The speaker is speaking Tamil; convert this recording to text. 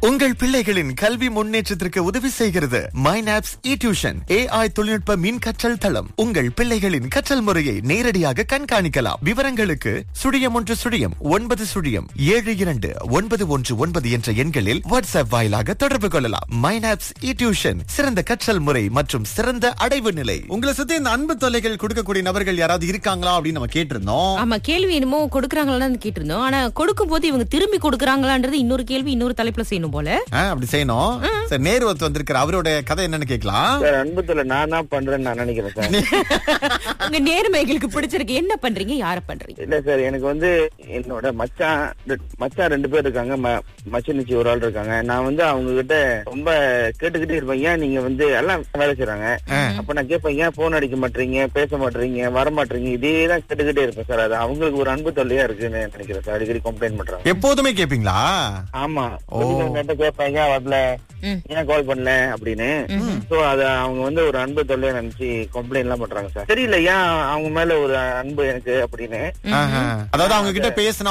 உங்கள் பிள்ளைகளின் கல்வி முன்னேற்றத்திற்கு உதவி செய்கிறது மைனாப்ஸ் இ டியூஷன் ஏஐ தொழில்நுட்ப மின் கற்றல் தளம் உங்கள் பிள்ளைகளின் கற்றல் முறையை நேரடியாக கண்காணிக்கலாம் விவரங்களுக்கு சுழியம் ஒன்று சுழியம் ஒன்பது சுழியம் ஏழு இரண்டு ஒன்பது ஒன்று ஒன்பது என்ற எண்களில் வாட்ஸ்அப் வாயிலாக தொடர்பு கொள்ளலாம் மைனாப்ஸ் இ டியூஷன் சிறந்த கற்றல் முறை மற்றும் சிறந்த அடைவு நிலை உங்களை சுத்தி இந்த அன்பு தொல்லைகள் கொடுக்கக்கூடிய நபர்கள் யாராவது இருக்காங்களா அப்படின்னு நம்ம கேட்டிருந்தோம் ஆமா கேள்வி என்னமோ கொடுக்கறாங்களான்னு கேட்டிருந்தோம் ஆனா கொடுக்கும் போது இவங்க திரும்பி கொடுக்கறாங்களான்றது இன்னொரு கேள்வி இன்னொரு தலைப்புல செய்யணும் போல ஆ, அப்படி செய்யணும் சரி நேரு ஒருத்தர் வந்திருக்கிற அவரோட கதை என்னன்னு கேட்கலாம் சார் அன்புத்துல நான் தான் பண்றேன்னு நான் நினைக்கிறேன் சார் உங்க நேர்மைகளுக்கு பிடிச்சிருக்கு என்ன பண்றீங்க யார பண்றீங்க இல்ல சார் எனக்கு வந்து என்னோட மச்சான் ரெ- மச்சான் ரெண்டு பேர் இருக்காங்க ம- மச்சினிச்சி ஒரு ஆள் இருக்காங்க நான் வந்து அவங்க கிட்ட ரொம்ப கேட்டுக்கிட்டே இருப்பேன் ஏன் நீங்க வந்து எல்லாம் வேலை செய்றாங்க அப்ப நான் கேட்பேன் ஏன் போன் அடிக்க மாட்டீங்க பேச மாட்டீங்க வர மாட்டீங்க இதே தான் கேட்டுக்கிட்டே இருப்பேன் சார் அது அவங்களுக்கு ஒரு அன்பு தொல்லையா இருக்குன்னு நினைக்கிறேன் சார் அடிக்கடி கம்ப்ளைண்ட் பண்றாங்க எப்போதுமே கேப்பீங்களா ஆமா கிட்ட கேட்பேன் ஏன் வரல ம். ஏன் கால் பண்ணல அப்படின்னு சோ அத அவங்க வந்து ஒரு அன்பு தொல்லையா நினைச்சு கம்ப்ளைண்ட் எல்லாம் பண்றாங்க சார் தெரியல ஏன் அவங்க மேல ஒரு அன்பு எனக்கு அப்படின்னு ஆஹா. அதாவது அவங்க கிட்ட பேசினா